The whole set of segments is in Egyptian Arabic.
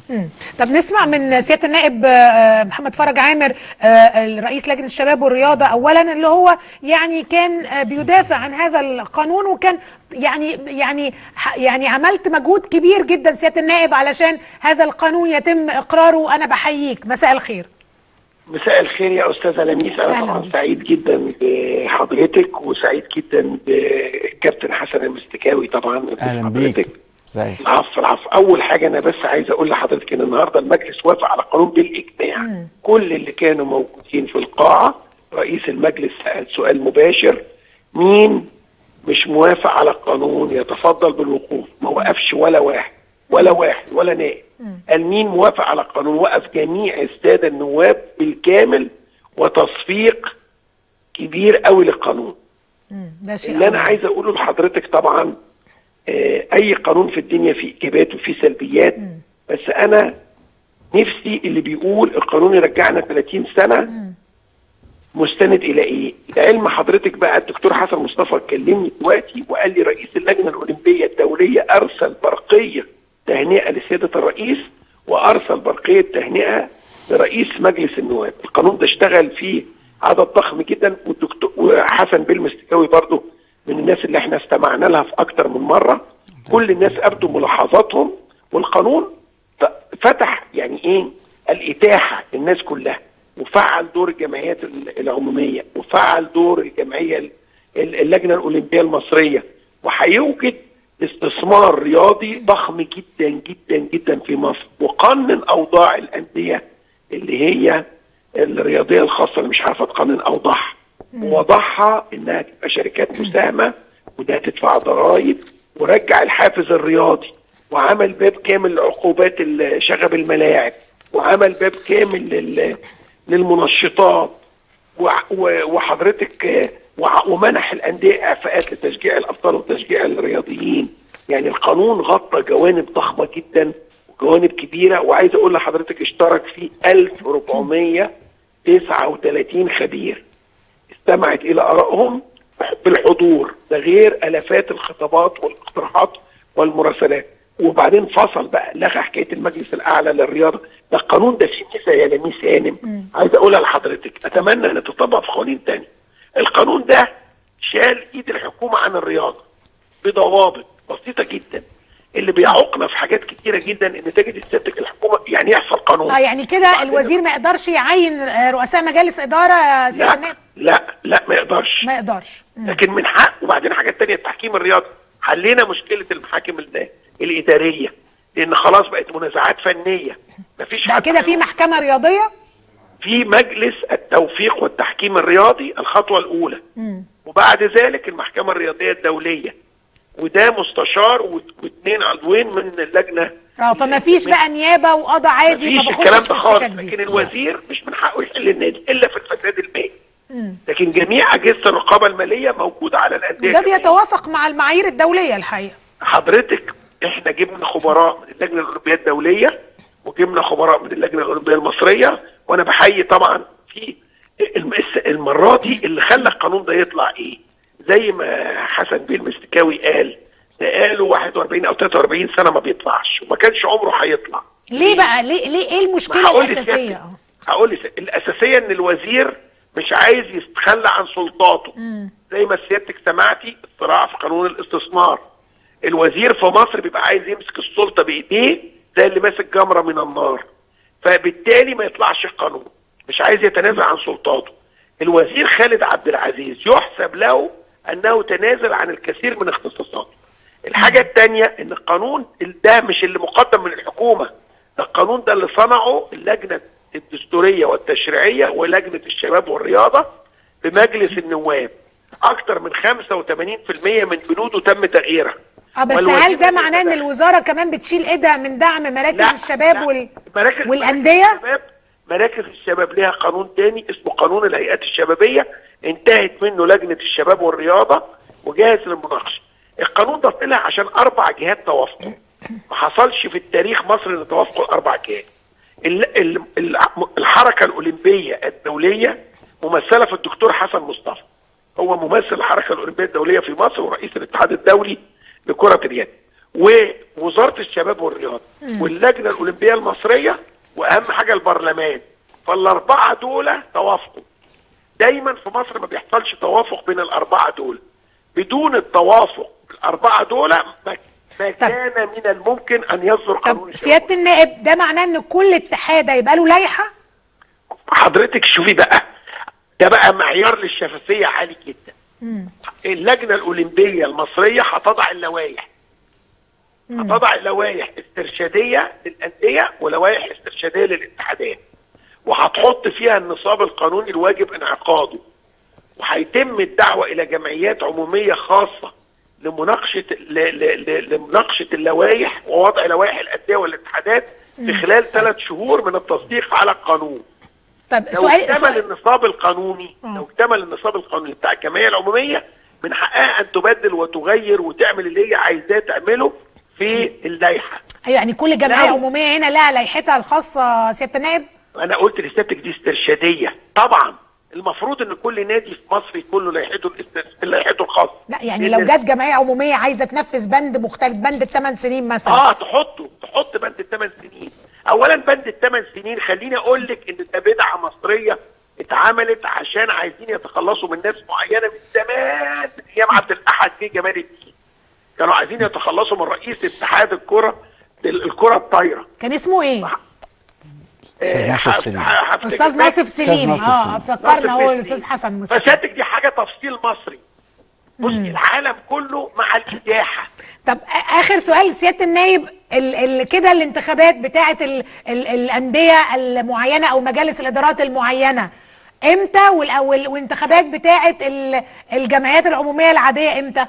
مم. طب نسمع من سياده النائب آه، محمد فرج عامر آه، رئيس لجنه الشباب والرياضه اولا اللي هو يعني كان آه، بيدافع عن هذا القانون وكان يعني يعني ح- يعني عملت مجهود كبير جدا سياده النائب علشان هذا القانون يتم اقراره انا بحييك مساء الخير مساء الخير يا استاذه لميس انا أهلا طبعا بيك. سعيد جدا بحضرتك وسعيد جدا بالكابتن حسن المستكاوي طبعا اهلا بحضرتك. بيك ازيك العفو العفو اول حاجه انا بس عايز اقول لحضرتك ان النهارده المجلس وافق على قانون بالاجماع كل اللي كانوا موجودين في القاعه رئيس المجلس سال سؤال مباشر مين مش موافق على القانون يتفضل بالوقوف ما وقفش ولا واحد ولا واحد ولا نائب قال مين موافق على القانون وقف جميع الساده النواب بالكامل وتصفيق كبير قوي للقانون مم. ده شيء اللي انا عظيم. عايز اقوله لحضرتك طبعا آه، اي قانون في الدنيا فيه ايجابيات وفيه سلبيات بس انا نفسي اللي بيقول القانون يرجعنا 30 سنه مستند الى ايه؟ لعلم حضرتك بقى الدكتور حسن مصطفى كلمني دلوقتي وقال لي رئيس اللجنه الاولمبيه الدوليه ارسل برقيه تهنئه لسياده الرئيس وارسل برقيه تهنئه لرئيس مجلس النواب، القانون ده اشتغل فيه عدد ضخم جدا والدكتور وحسن بالمستكاوي برضه من الناس اللي احنا استمعنا لها في اكتر من مره كل الناس ابدوا ملاحظاتهم والقانون ف- فتح يعني ايه الاتاحه للناس كلها وفعل دور الجمعيات ال- العموميه وفعل دور الجمعيه ال- ال- اللجنه الاولمبيه المصريه وهيوجد استثمار رياضي ضخم جدا جدا جدا في مصر وقنن اوضاع الانديه اللي هي الرياضيه الخاصه اللي مش عارفه تقنن اوضاعها ووضعها انها تبقى شركات مساهمه وده تدفع ضرائب ورجع الحافز الرياضي وعمل باب كامل لعقوبات ال- شغب الملاعب وعمل باب كامل لل- للمنشطات وع- و- وحضرتك آه، وع- ومنح الانديه اعفاءات لتشجيع الابطال وتشجيع الرياضيين يعني القانون غطى جوانب ضخمه جدا وجوانب كبيره وعايز اقول لحضرتك اشترك فيه 1439 خبير استمعت الى ارائهم بالحضور ده غير الافات الخطابات والاقتراحات والمراسلات وبعدين فصل بقى لغى حكايه المجلس الاعلى للرياضه ده القانون ده فيه ميزه يا لميس هانم عايز اقولها لحضرتك اتمنى ان تطبق في قوانين تاني القانون ده شال ايد الحكومه عن الرياضه بضوابط بسيطه جدا اللي بيعوقنا في حاجات كتيره جدا ان تجد سيادتك الحكومه يعني يحصل قانون اه يعني كده وبعدين- الوزير ما يقدرش يعين آه، رؤساء مجالس اداره يا سياده لا النائب لا لا ما يقدرش ما يقدرش مم. لكن من حق وبعدين حاجات تانية التحكيم الرياضي حلينا مشكله المحاكم ال- الاداريه لان خلاص بقت منازعات فنيه مفيش بقى حد كده في محكمه رياضيه في مجلس التوفيق والتحكيم الرياضي الخطوه الاولى مم. وبعد ذلك المحكمه الرياضيه الدوليه وده مستشار وات- واثنين عضوين من اللجنه اه فما فيش بقى نيابه وقضاء عادي ما مفيش الكلام بخشش ده في خالص السكك لكن دي الوزير مش من حقه يحل النادي الا في الفساد المالي مم. لكن جميع اجهزه الرقابه الماليه موجوده على الانديه وده الجماهيرية. بيتوافق مع المعايير الدوليه الحقيقه حضرتك احنا جبنا خبراء من اللجنه الاولمبيه الدوليه وجبنا خبراء من اللجنه الاولمبيه المصريه وانا بحيي طبعا في الم- الس- المره دي اللي خلى القانون ده يطلع ايه؟ زي ما حسن بيه المستكاوي قال ده قالوا 41 او 43 سنه ما بيطلعش وما كانش عمره هيطلع ليه بقى ليه ليه ايه المشكله هقول الاساسيه لسيادتك- اه هقول لسيادتك، الاساسيه ان الوزير مش عايز يتخلى عن سلطاته زي ما سيادتك سمعتي الصراع في قانون الاستثمار الوزير في مصر بيبقى عايز يمسك السلطه بايديه زي اللي ماسك جمره من النار فبالتالي ما يطلعش القانون مش عايز يتنازل عن سلطاته الوزير خالد عبد العزيز يحسب له انه تنازل عن الكثير من اختصاصاته الحاجه الثانيه ان القانون ده مش اللي مقدم من الحكومه ده القانون ده اللي صنعه اللجنه الدستوريه والتشريعيه ولجنه الشباب والرياضه بمجلس النواب اكثر من 85% من بنوده تم تغييرها اه بس والوزير هل ده لم معناه ان يتدخل. الوزاره كمان بتشيل ايدها من دعم مراكز لا، الشباب لا. وال... مراكز والانديه مراكز الشباب مراكز الشباب ليها قانون تاني اسمه قانون الهيئات الشبابيه انتهت منه لجنه الشباب والرياضه وجاهز للمناقشه. القانون ده طلع عشان اربع جهات توافقوا. ما حصلش في التاريخ مصر ان توافقوا الاربع جهات. ال- ال- ال- الحركه الاولمبيه الدوليه ممثله في الدكتور حسن مصطفى. هو ممثل الحركه الاولمبيه الدوليه في مصر ورئيس الاتحاد الدولي لكره اليد. ووزاره الشباب والرياضه واللجنه الاولمبيه المصريه واهم حاجه البرلمان فالاربعه دول توافقوا دايما في مصر ما بيحصلش توافق بين الاربعه دول بدون التوافق الاربعه دول ما ما كان من الممكن ان يصدر قانون طب سياده النائب ده معناه ان كل اتحاد هيبقى له لائحه حضرتك شوفي بقى ده بقى معيار للشفافيه عالي جدا اللجنه الاولمبيه المصريه هتضع اللوائح هتضع اللوائح استرشاديه للانديه ولوائح استرشاديه للاتحادات وهتحط فيها النصاب القانوني الواجب انعقاده وهيتم الدعوه الى جمعيات عموميه خاصه لمناقشه ل... ل... ل... لمناقشه اللوائح ووضع لوائح الانديه والاتحادات في خلال ثلاث شهور من التصديق على القانون طب لو سؤال اكتمل سؤال النصاب القانوني لو اكتمل النصاب القانوني بتاع الجمعيه العموميه من حقها ان تبدل وتغير وتعمل اللي هي عايزاه تعمله في اللائحه أيوة يعني كل جمعيه لو- عموميه هنا لها لائحتها الخاصه سياده النائب انا قلت لسيادتك دي استرشاديه طبعا المفروض ان كل نادي في مصر يكون له لائحته الاست- لائحته الخاصه لا يعني لو لأن- جت جمعيه عموميه عايزه تنفذ بند مختلف بند الثمان سنين مثلا اه تحطه تحط بند الثمان سنين اولا بند الثمان سنين خليني اقول لك ان ده بدعه مصريه اتعملت عشان عايزين يتخلصوا من ناس معينه من زمان من ايام عبد الاحد في جمال الدين كانوا عايزين يتخلصوا من رئيس اتحاد الكره الكره الطايره كان اسمه ايه أستاذ آه، ناصف ح- سليم. ح- هفتكر استاذ بس. ناصف سليم ناصف اه سليم. فكرنا هو ناصف الاستاذ سليم. حسن مصطفى فسيادتك دي حاجه تفصيل مصري بصي العالم كله مع الاتاحه طب آ- اخر سؤال سياده النائب ال ال كده الانتخابات بتاعه ال ال الانديه المعينه او مجالس الادارات المعينه امتى وال- وال- والانتخابات بتاعه ال- الجمعيات العموميه العاديه امتى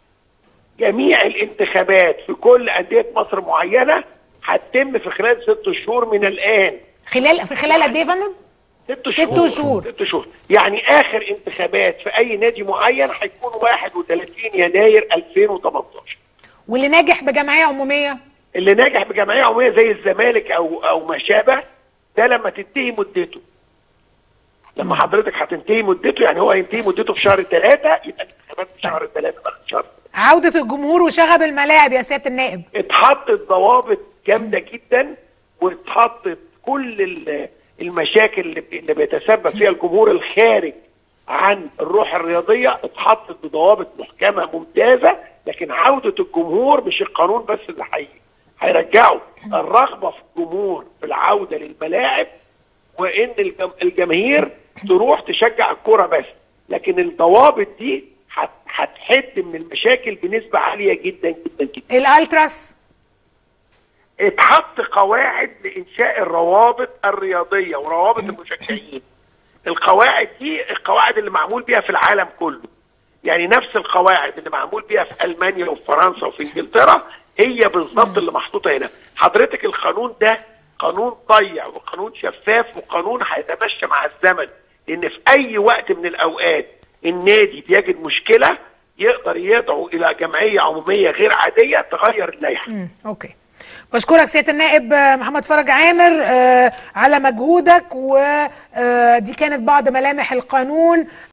جميع الانتخابات في كل انديه مصر معينه هتتم في خلال ست شهور من الان خلال في خلال قد ايه يا فندم ست ست شهور شهور. ست شهور يعني اخر انتخابات في اي نادي معين هيكون 31 يناير 2018 واللي ناجح بجمعيه عموميه اللي ناجح بجمعيه عموميه زي الزمالك او او ما شابه ده لما تنتهي مدته لما حضرتك هتنتهي مدته يعني هو هينتهي مدته في شهر ثلاثة يبقى الانتخابات في شهر ثلاثة بقى في شهر عوده الجمهور وشغب الملاعب يا سياده النائب اتحطت ضوابط جامده جدا واتحطت كل ال- المشاكل اللي بي- اللي بيتسبب فيها الجمهور الخارج عن الروح الرياضيه اتحطت بضوابط محكمه ممتازه لكن عوده الجمهور مش القانون بس اللي حي هيرجعوا الرغبه في الجمهور في العوده للملاعب وان الجم- الجماهير تروح تشجع الكوره بس لكن الضوابط دي هت- هتحد من المشاكل بنسبه عاليه جدا جدا جدا الالتراس اتحط قواعد لانشاء الروابط الرياضيه وروابط المشجعين القواعد دي القواعد اللي معمول بيها في العالم كله يعني نفس القواعد اللي معمول بيها في المانيا وفي فرنسا وفي انجلترا هي بالظبط اللي محطوطه هنا حضرتك القانون ده قانون طيع وقانون شفاف وقانون هيتمشى مع الزمن لان في اي وقت من الاوقات النادي بيجد مشكله يقدر يدعو الى جمعيه عموميه غير عاديه تغير اللائحه مم. اوكي بشكرك سياده النائب آه، محمد فرج عامر آه، على مجهودك ودي كانت بعض ملامح القانون